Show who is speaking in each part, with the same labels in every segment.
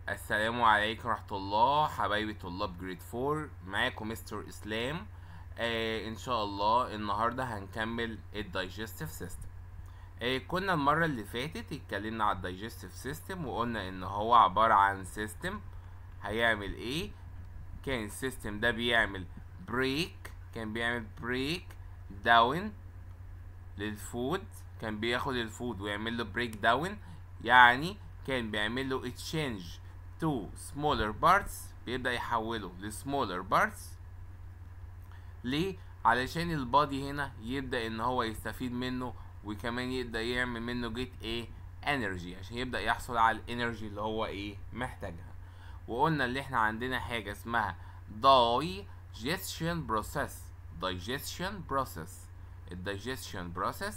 Speaker 1: السلام عليكم ورحمة الله حبايبي طلاب جريد فور معاكم مستر اسلام آه ان شاء الله النهاردة هنكمل الدايجستيف سيستم آه كنا المرة اللي فاتت اتكلمنا على الدايجستيف سيستم وقلنا ان هو عبارة عن سيستم هيعمل ايه كان السيستم ده بيعمل بريك كان بيعمل بريك داون للفود كان بياخد الفود ويعمل له بريك داون يعني كان بيعمل له exchange to smaller parts بيبدأ يحوله ل smaller parts ليه؟ علشان البادي هنا يبدأ ان هو يستفيد منه وكمان يبدأ يعمل منه جيت ايه انرجي عشان يبدأ يحصل على الانرجي اللي هو ايه محتاجها وقلنا اللي احنا عندنا حاجة اسمها digestion process digestion process الدايجستشن process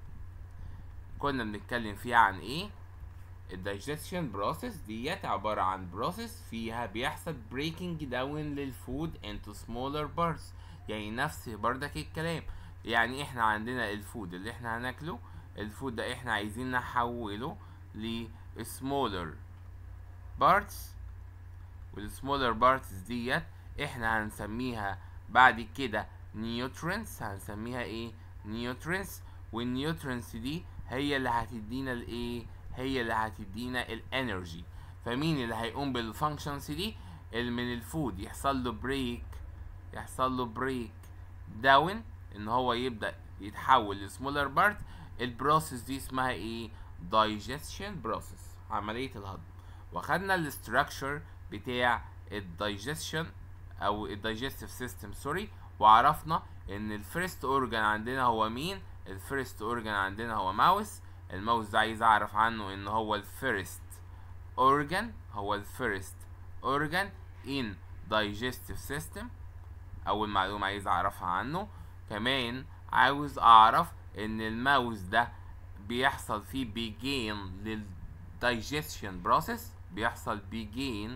Speaker 1: كنا بنتكلم فيها عن ايه الدايجستشن بروسيس ديت عبارة عن بروسيس فيها بيحصل بريكنج داون للفود into smaller parts يعني نفس بردك الكلام يعني احنا عندنا الفود اللي احنا هناكله الفود ده احنا عايزين نحوله ل smaller parts والسمولر بارتس ديت احنا هنسميها بعد كده نيوترينز هنسميها ايه نيوترينز والنيوترينز دي هي اللي هتدينا الايه هي اللي هتدينا الانرجي فمين اللي هيقوم بالفانكشنز دي اللي من الفود يحصل له بريك يحصل له بريك داون ان هو يبدا يتحول لسمولر بارت البروسيس دي اسمها ايه دايجستشن بروسيس عمليه الهضم واخدنا الاستراكشر بتاع الدايجستشن او الدايجستيف سيستم سوري وعرفنا ان الفيرست اورجان عندنا هو مين الفيرست اورجان عندنا هو ماوس الماوس ده عايز اعرف عنه ان هو الفيرست اورجان هو الفيرست اورجان ان digestive system اول معلومه عايز اعرفها عنه كمان عاوز اعرف ان الماوس ده بيحصل فيه بيجين للدايجستشن بروسيس بيحصل بيجين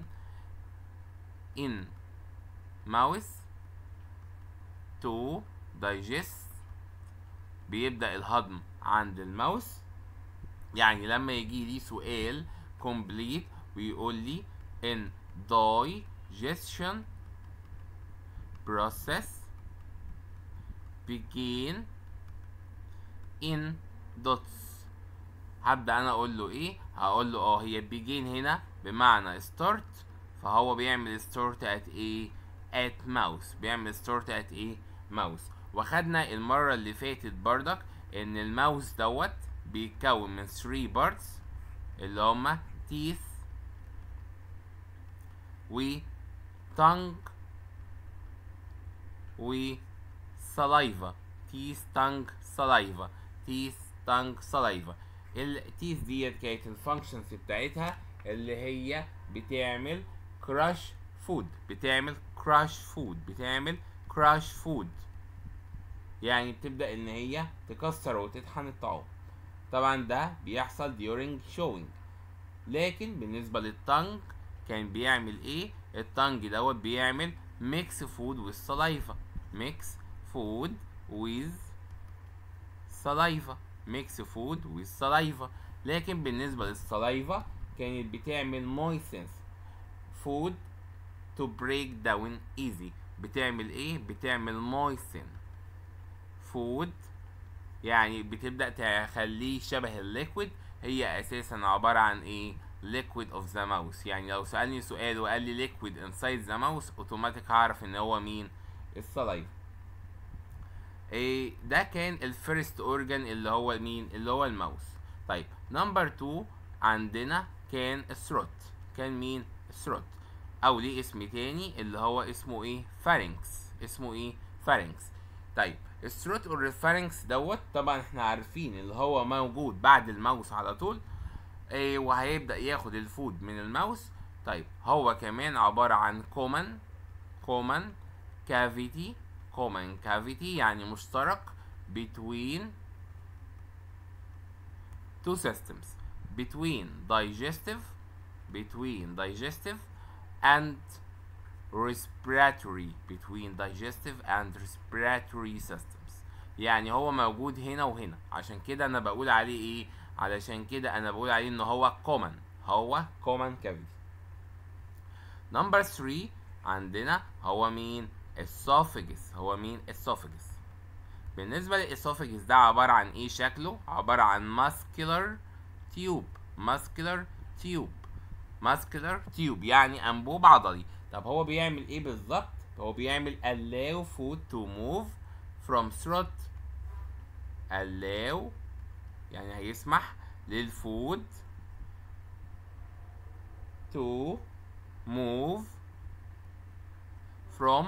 Speaker 1: in mouse to digest بيبدأ الهضم عند الماوس يعني لما يجي لي سؤال complete ويقول لي in digestion process begin in dots هبدأ أنا أقول له إيه هقول له أه هي begin هنا بمعنى start فهو بيعمل start at إيه at mouse بيعمل start at إيه mouse واخدنا المرة اللي فاتت بردك ان الماوس دوت بيتكون من 3 parts اللي هما teeth و tongue و saliva teeth tongue saliva teeth tongue saliva التيث ديت كانت الفانكشنز بتاعتها اللي هي بتعمل كراش فود بتعمل كراش فود بتعمل كراش فود يعني بتبدأ إن هي تكسر وتطحن الطعام طبعا ده بيحصل during showing لكن بالنسبة للتانج كان بيعمل ايه التانج دوت بيعمل mix food with saliva mix food with saliva mix food with saliva لكن بالنسبة للسلايفا كانت بتعمل moistens food to break down easy بتعمل ايه بتعمل moisten فود يعني بتبدأ تخليه شبه الليكويد هي أساسا عبارة عن إيه؟ liquid of the mouse يعني لو سألني سؤال وقال لي liquid inside the mouse اوتوماتيك هعرف إن هو مين؟ السلايف إيه ده كان الفيرست اورجان اللي هو مين؟ اللي هو الماوس طيب نمبر 2 عندنا كان الثروت كان مين؟ الثروت أو ليه اسم تاني اللي هو اسمه إيه؟ فارنكس اسمه إيه؟ فارنكس طيب الثروت والريفرنكس دوت طبعا احنا عارفين اللي هو موجود بعد الماوس على طول ايه وهيبدأ ياخد الفود من الماوس طيب هو كمان عبارة عن كومن كومن كافيتي كومن كافيتي يعني مشترك between two systems between digestive between digestive and respiratory between digestive and respiratory systems يعني هو موجود هنا وهنا عشان كده انا بقول عليه ايه علشان كده انا بقول عليه ان هو common هو common cavity نمبر 3 عندنا هو مين esophagus هو مين esophagus بالنسبة للإسوفجس ده عبارة عن إيه شكله؟ عبارة عن muscular tube muscular tube muscular tube يعني أنبوب عضلي طب هو بيعمل إيه بالظبط؟ هو بيعمل allow food to move from throat allow يعني هيسمح للفود to move from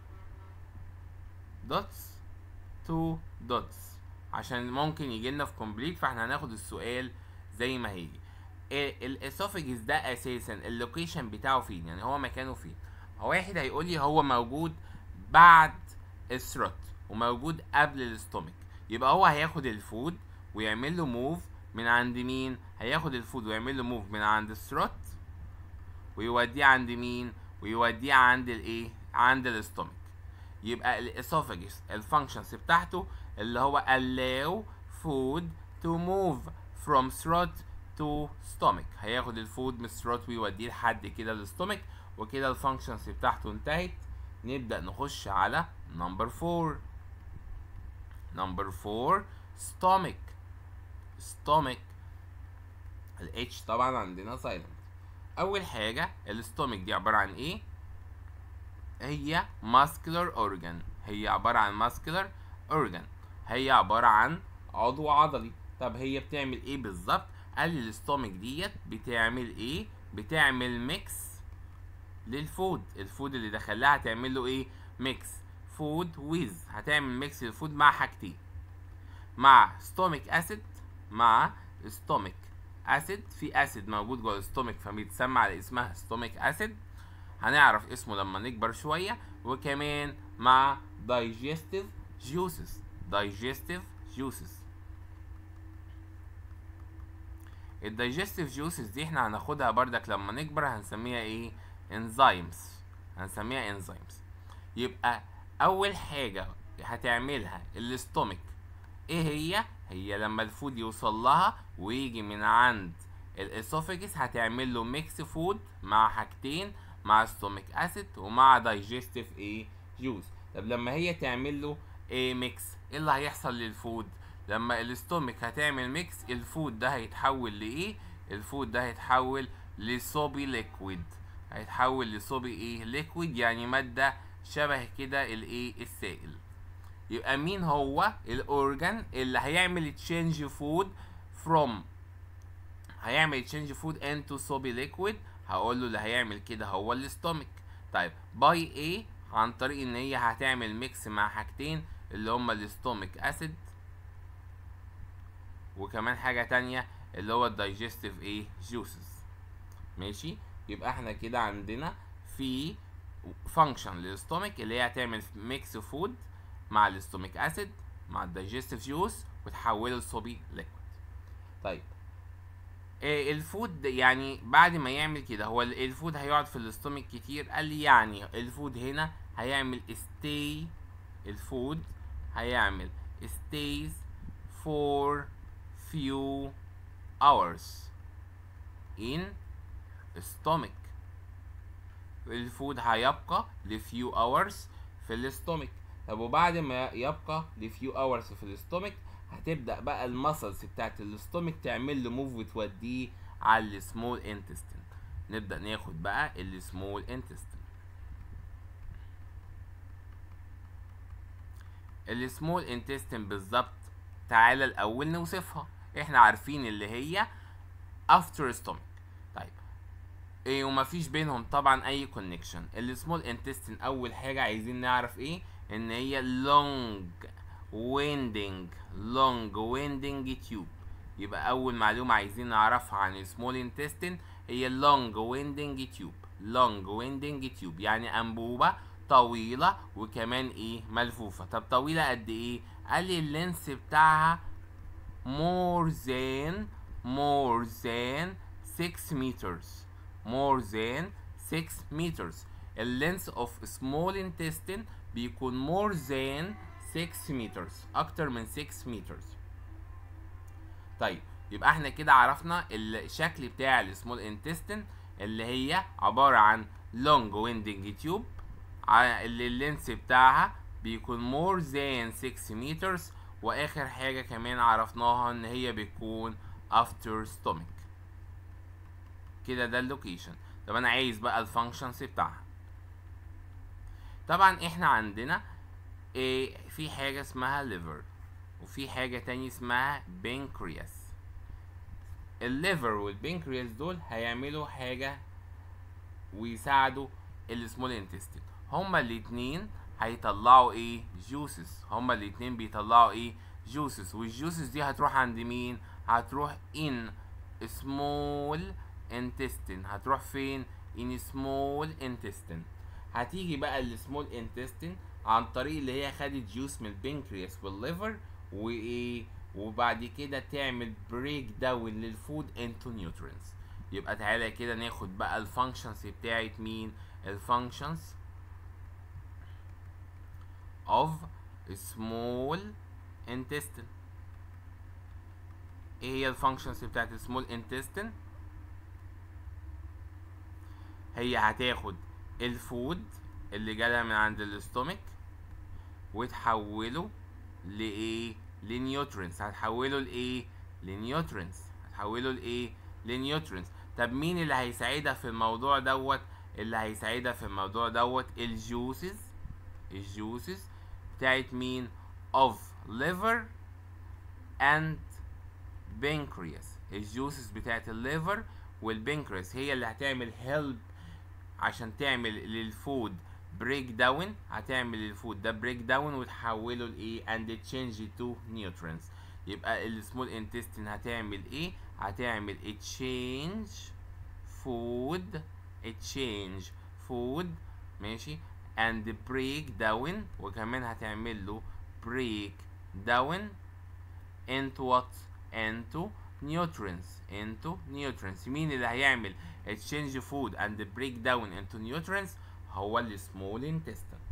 Speaker 1: dots to dots عشان ممكن يجي لنا في كومبليت فاحنا هناخد السؤال زي ما هيجي الاسوفجس ده اساسا اللوكيشن بتاعه فين يعني هو مكانه فين هو واحد هيقول لي هو موجود بعد الثروت وموجود قبل الاستومك يبقى هو هياخد الفود ويعمل له موف من عند مين هياخد الفود ويعمل له موف من عند الثروت ويوديه عند مين ويوديه عند الايه عند الاستومك يبقى الاسوفاجس الفانكشنز بتاعته اللي هو allow food to move from throat to stomach هياخد الفود من الثروت ويوديه لحد كده الاستومك وكده الفانكشنز بتاعته انتهت نبدأ نخش على نمبر 4 نمبر 4 stomach stomach ال H طبعا عندنا silent أول حاجة الستومك دي عبارة عن إيه؟ هي muscular organ هي عبارة عن muscular organ هي عبارة عن عضو عضلي طب هي بتعمل ايه بالظبط قال لي الستومك ديت بتعمل ايه بتعمل ميكس للفود الفود اللي دخلها هتعمل له ايه ميكس فود ويز هتعمل ميكس للفود مع حاجتين مع ستومك اسيد مع ستومك اسيد في اسيد موجود جوه الستومك فبيتسمى على اسمها ستومك اسيد هنعرف اسمه لما نكبر شوية وكمان مع digestive juices digestive juices الدايجستيف جوسز دي احنا هناخدها بردك لما نكبر هنسميها ايه enzymes هنسميها enzymes يبقى اول حاجة هتعملها الاستومك ايه هي هي لما الفود يوصل لها ويجي من عند الاسوفجس هتعمل له ميكس فود مع حاجتين مع ستومك اسيد ومع دايجستيف ايه جوز طب لما هي تعمل له ايه ميكس ايه اللي هيحصل للفود لما الاستومك هتعمل ميكس الفود ده هيتحول لايه الفود ده هيتحول لصوبي ليكويد هيتحول لصوبي ايه ليكويد يعني ماده شبه كده الايه السائل يبقى مين هو الاورجان اللي هيعمل تشينج فود فروم هيعمل تشينج فود انتو صوبي ليكويد هقول له اللي هيعمل كده هو الاستومك طيب باي ايه عن طريق ان هي هتعمل ميكس مع حاجتين اللي هما الاستومك اسيد وكمان حاجة تانية اللي هو الدايجستيف ايه جوسز ماشي يبقى احنا كده عندنا في فانكشن للاستومك اللي هي هتعمل ميكس فود مع الاستومك اسيد مع الدايجستيف جوس وتحوله لصوبي ليكويد طيب إيه الفود يعني بعد ما يعمل كده هو الفود هيقعد في الاستومك كتير قال لي يعني الفود هنا هيعمل stay الفود هيعمل stays for few hours in stomach الفود هيبقى لفيو hours في الاستومك طب وبعد ما يبقى لفيو hours في الاستومك هتبدأ بقى المسلز بتاعت الاستومك تعمل له موف وتوديه على السمول انتستين نبدأ ناخد بقى السمول انتستين السمول انتستين بالظبط تعالى الاول نوصفها احنا عارفين اللي هي افتر ستومك طيب ايه ومفيش بينهم طبعا اي كونكشن السمول انتستين اول حاجه عايزين نعرف ايه ان هي لونج ويندنج لونج ويندنج تيوب يبقى اول معلومه عايزين نعرفها عن السمول انتستين هي لونج ويندنج تيوب لونج ويندنج تيوب يعني انبوبه طويله وكمان ايه ملفوفه طب طويله قد ايه قال لي اللينس بتاعها more than more than 6 meters more than 6 meters اللينس of small intestine بيكون more than 6 meters اكتر من 6 meters طيب يبقى احنا كده عرفنا الشكل بتاع السمول انتستين اللي هي عبارة عن long winding tube ع- اللي اللينس بتاعها بيكون more than 6 meters واخر حاجة كمان عرفناها ان هي بتكون after stomach كده ده اللوكيشن طب انا عايز بقى الفانكشنز بتاعها طبعا احنا عندنا إيه في حاجة اسمها liver وفي حاجة تانية اسمها بنكرياس الليفر والبنكرياس دول هيعملوا حاجة ويساعدوا السمول انتستين هما الاتنين هيطلعوا ايه جوسز هما الاتنين بيطلعوا ايه جوسز والجوسز دي هتروح عند مين هتروح ان سمول intestine هتروح فين in small intestine هتيجي بقى السمول intestine عن طريق اللي هي خدت جوس من البنكرياس والليفر وايه وبعد كده تعمل بريك داون للفود انتو نيوترينز يبقى تعالى كده ناخد بقى الفانكشنز بتاعت مين الفانكشنز of small intestine ايه هي الفانكشنز بتاعت السمول intestine هي هتاخد الفود اللي جالها من عند الاستومك وتحوله لايه لنيوترينز هتحوله لايه لنيوترينز هتحوله لايه لنيوترينز طب مين اللي هيساعدها في الموضوع دوت اللي هيساعدها في الموضوع دوت الجوسز الجوسز بتاعت مين of liver and pancreas الجوسز بتاعت الليفر والبنكرياس هي اللي هتعمل هيلب عشان تعمل للفود بريك داون هتعمل الفود ده بريك داون وتحوله لايه and change to nutrients يبقى السمول intestine هتعمل ايه هتعمل change food change food ماشي and break down وكمان هتعمل له break down into what into nutrients into nutrients مين اللي هيعمل exchange food and break down into nutrients هو السمول intestine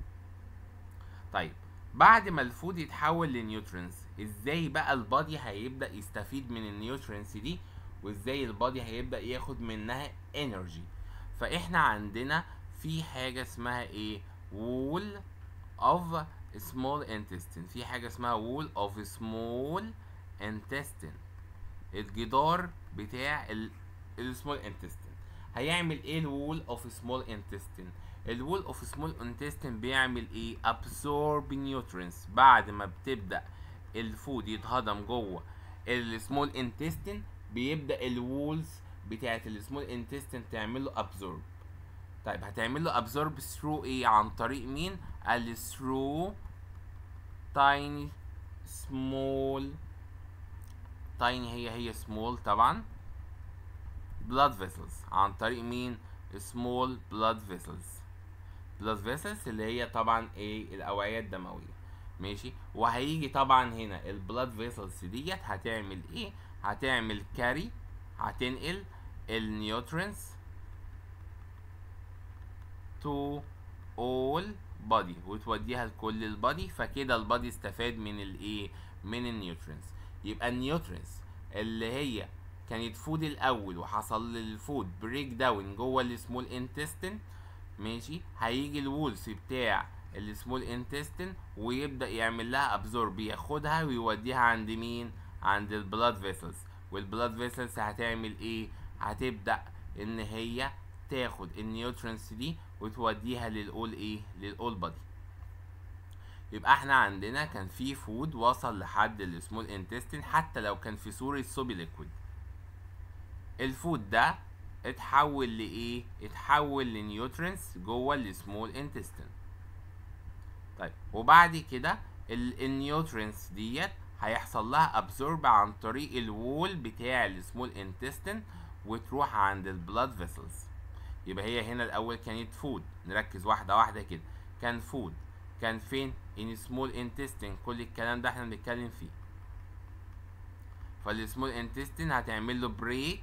Speaker 1: طيب بعد ما الفود يتحول لنيوترينز ازاي بقى البادي هيبدا يستفيد من النيوترينز دي وازاي البادي هيبدا ياخد منها انرجي فاحنا عندنا في حاجه اسمها ايه wall of small intestine في حاجه اسمها wall of small intestine الجدار بتاع السمول انتستين هيعمل ايه الوول اوف سمول انتستين الوول اوف سمول انتستين بيعمل ايه absorb nutrients بعد ما بتبدا الفود يتهضم جوه السمول انتستين بيبدا الوولز بتاعت السمول انتستين تعمل له absorb طيب هتعمل له absorb through ايه عن طريق مين قال through tiny small tiny هي هي small طبعا blood vessels عن طريق مين small blood vessels blood vessels اللي هي طبعا ايه الاوعية الدموية ماشي وهيجي طبعا هنا البلاد فيسلز ديت هتعمل ايه هتعمل كاري هتنقل النيوترينز to all body وتوديها لكل البادي فكده البادي استفاد من الايه من النيوترينز يبقى النيوترينز اللي هي كانت فود الاول وحصل للفود بريك داون جوه السمول انتستين ماشي هيجي الولس بتاع السمول انتستين ويبدا يعمل لها ابزورب ياخدها ويوديها عند مين عند البلاد فيسلز والبلاد فيسلز هتعمل ايه هتبدا ان هي تاخد النيوترينز دي وتوديها للاول ايه للاول بادي يبقى احنا عندنا كان في فود وصل لحد السمول انتستين حتى لو كان في صورة سوبي ليكويد الفود ده اتحول لايه اتحول لنيوترينز جوه السمول انتستين طيب وبعد كده النيوترينز ديت هيحصل لها ابزورب عن طريق الوول بتاع السمول انتستين وتروح عند البلاد فيسلز يبقى هي هنا الاول كانت فود نركز واحده واحده كده كان فود كان فين ان سمول انتستين كل الكلام ده احنا بنتكلم فيه فالسمول انتستين هتعمل له بريك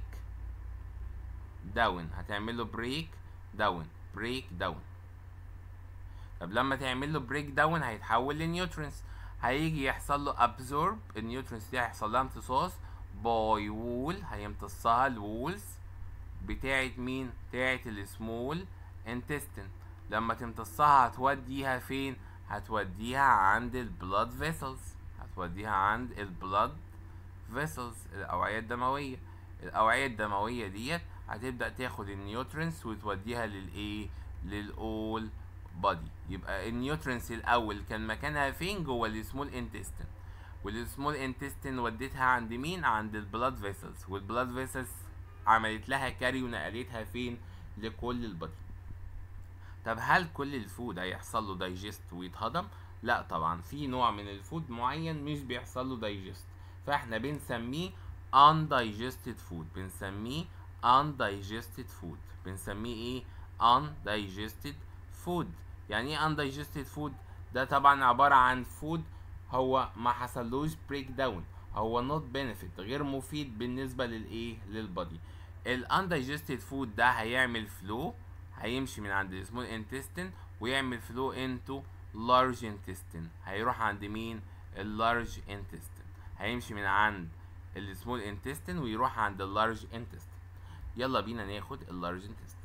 Speaker 1: داون هتعمل له بريك داون بريك داون طب لما تعمل له بريك داون هيتحول لنيوترينز هيجي يحصل له ابزورب النيوترينز دي هيحصل لها امتصاص باي وول هيمتصها الوولز بتاعت مين بتاعت السمول intestine لما تمتصها هتوديها فين هتوديها عند البلاد فيسلز هتوديها عند البلاد فيسلز الاوعيه الدمويه الاوعيه الدمويه ديت هتبدا تاخد النيوترينز وتوديها للايه للاول بادي يبقى النيوترينز الاول كان مكانها فين جوه السمول انتستين والسمول انتستين وديتها عند مين عند البلاد فيسلز والبلاد فيسلز عملت لها كاري ونقلتها فين لكل البادي طب هل كل الفود هيحصل له دايجست ويتهضم لا طبعا في نوع من الفود معين مش بيحصل له دايجست فاحنا بنسميه undigested food بنسميه undigested food بنسميه ايه undigested food يعني ايه undigested food ده طبعا عبارة عن فود هو ما حصلوش بريك داون هو نوت بنفيت غير مفيد بالنسبة للايه للبادي الاندايجستد فود ده هيعمل فلو هيمشي من عند السمول انتستين ويعمل فلو انتو لارج انتستين هيروح عند مين اللارج انتستين هيمشي من عند السمول انتستين ويروح عند اللارج انتستين يلا بينا ناخد اللارج انتستين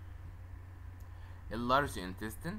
Speaker 1: اللارج انتستين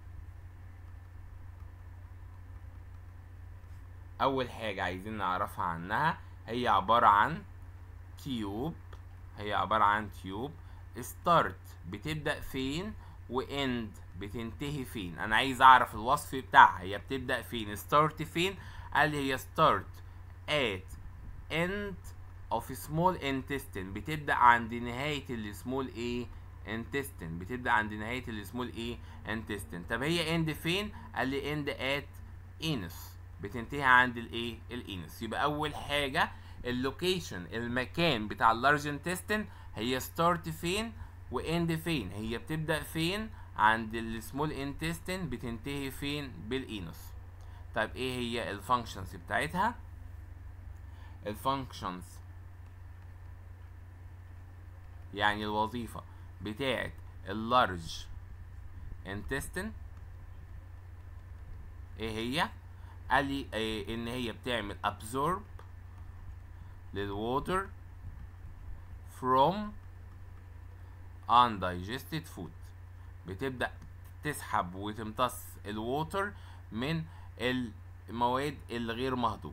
Speaker 1: اول حاجه عايزين نعرفها عنها هي عباره عن تيوب هي عباره عن تيوب ستارت بتبدا فين واند بتنتهي فين انا عايز اعرف الوصف بتاعها هي بتبدا فين ستارت فين قال لي هي ستارت at end of small intestine بتبدا عند نهايه السمول ايه intestine بتبدا عند نهايه السمول ايه intestine طب هي end فين قال لي end at anus بتنتهي عند الايه الانس يبقى اول حاجه اللوكيشن المكان بتاع اللارج انتستين هي ستارت فين واند فين هي بتبدا فين عند السمول انتستين بتنتهي فين بالانس طيب ايه هي الفانكشنز بتاعتها الفانكشنز يعني الوظيفه بتاعت اللارج انتستين ايه هي قال لي إيه ان هي بتعمل absorb للwater from undigested food بتبدأ تسحب وتمتص الووتر من المواد الغير مهضومة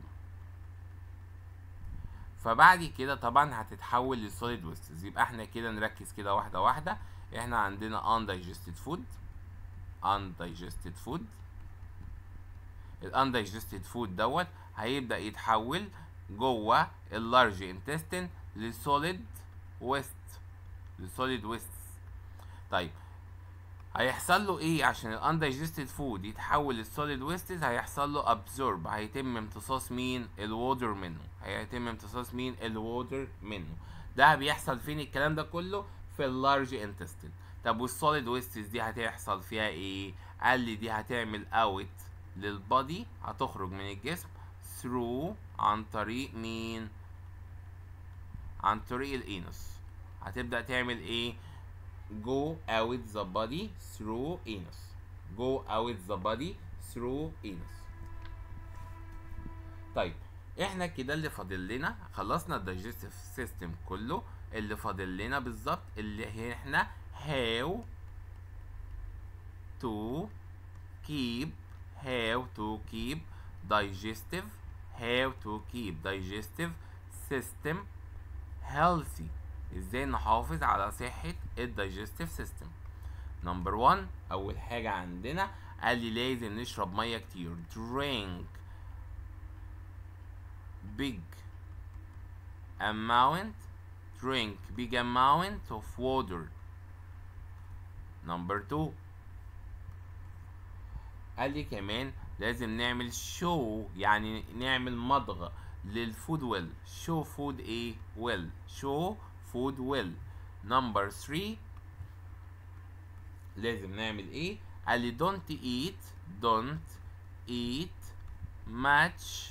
Speaker 1: فبعد كده طبعا هتتحول للسوليد ويستز يبقى احنا كده نركز كده واحدة واحدة احنا عندنا undigested food undigested food الاندايجستد فود دوت هيبدا يتحول جوه اللارج انتستين لسوليد ويست لسوليد ويست طيب هيحصل له ايه عشان الاندايجستد فود يتحول للسوليد ويستز هيحصل له ابزورب هيتم امتصاص مين الووتر منه هيتم امتصاص مين الووتر منه ده بيحصل فين الكلام ده كله في اللارج انتستين طب والسوليد ويستز دي هتحصل فيها ايه قال لي دي هتعمل اوت للبادي هتخرج من الجسم through عن طريق مين عن طريق الانس هتبدأ تعمل ايه go out the body through anus go out the body through anus طيب احنا كده اللي فاضل لنا خلصنا الدايجستيف سيستم كله اللي فاضل لنا بالظبط اللي هي احنا how to keep how to keep digestive how to keep digestive system healthy ازاي نحافظ على صحة الدايجستيف سيستم نمبر 1 اول حاجة عندنا قال لي لازم نشرب مية كتير drink big amount drink big amount of water number 2 قال لي كمان لازم نعمل شو يعني نعمل مضغ للفود ويل شو فود ايه ويل شو فود ويل نمبر 3 لازم نعمل ايه قال لي don't eat don't eat much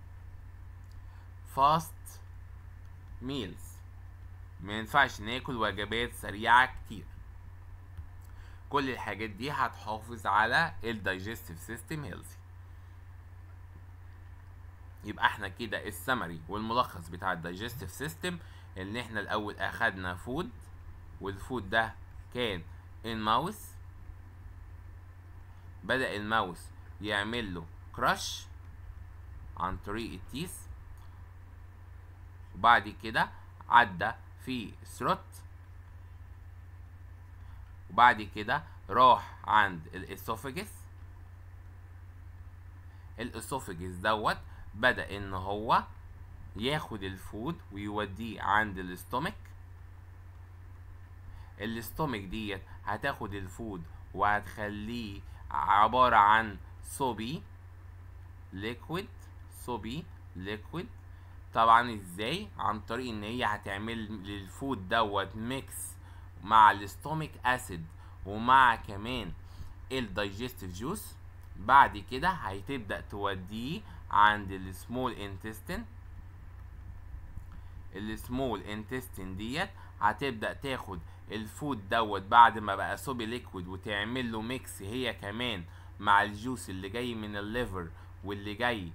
Speaker 1: fast meals ما ينفعش ناكل وجبات سريعة كتير كل الحاجات دي هتحافظ على الدايجستيف سيستم هيلثي يبقى احنا كده السمري والملخص بتاع الدايجستيف سيستم ان احنا الاول اخدنا فود والفود ده كان الماوس بدأ الماوس يعمل له كراش عن طريق التيس وبعد كده عدى في ثروت وبعد كده راح عند الاسوفجس الاسوفجس دوت بدأ ان هو ياخد الفود ويوديه عند الاستومك الاستومك ديت هتاخد الفود وهتخليه عبارة عن صوبي ليكويد صوبي ليكويد طبعا ازاي عن طريق ان هي هتعمل للفود دوت ميكس مع الاستومك اسيد ومع كمان الدايجستيف جوس بعد كده هتبدأ توديه عند السمول انتستين السمول انتستين ديت هتبدأ تاخد الفود دوت بعد ما بقى صوبي ليكويد وتعمل له ميكس هي كمان مع الجوس اللي جاي من الليفر واللي جاي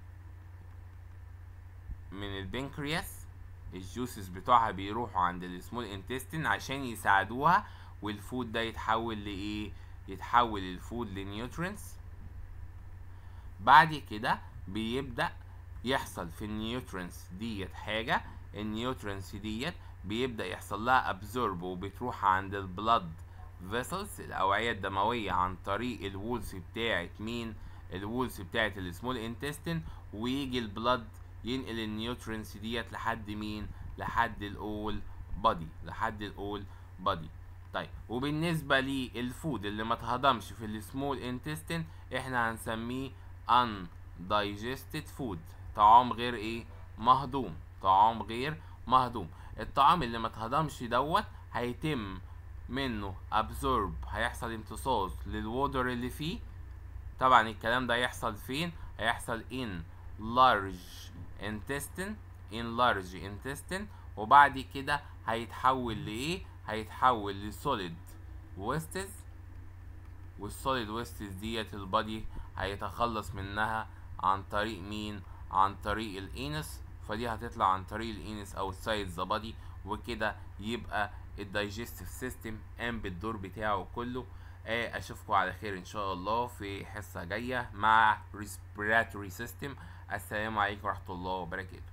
Speaker 1: من البنكرياس الجوسز بتوعها بيروحوا عند السمول انتستين عشان يساعدوها والفود ده يتحول لايه يتحول الفود لنيوترينز بعد كده بيبدأ يحصل في النيوترينز ديت حاجة النيوترينز ديت بيبدأ يحصل لها ابزورب وبتروح عند البلد فيسلز الأوعية الدموية عن طريق الوولز بتاعت مين الوولز بتاعت السمول انتستين ويجي البلد ينقل النيوترينز ديت لحد مين لحد الاول بادي لحد الاول بادي طيب وبالنسبة للفود اللي ما اتهضمش في السمول انتستين احنا هنسميه undigested food طعام غير ايه مهضوم طعام غير مهضوم الطعام اللي ما اتهضمش دوت هيتم منه absorb هيحصل امتصاص للوودر اللي فيه طبعا الكلام ده هيحصل فين هيحصل in large intestine in large intestine وبعد كده هيتحول لايه هيتحول لسوليد ويستز والسوليد ويستز ديت البادي هيتخلص منها عن طريق مين عن طريق الانس فدي هتطلع عن طريق الانس او السايد ذا بادي وكده يبقى الدايجستيف سيستم قام بالدور بتاعه كله آه اشوفكم على خير ان شاء الله في حصه جايه مع respiratory system السلام عليكم ورحمه الله وبركاته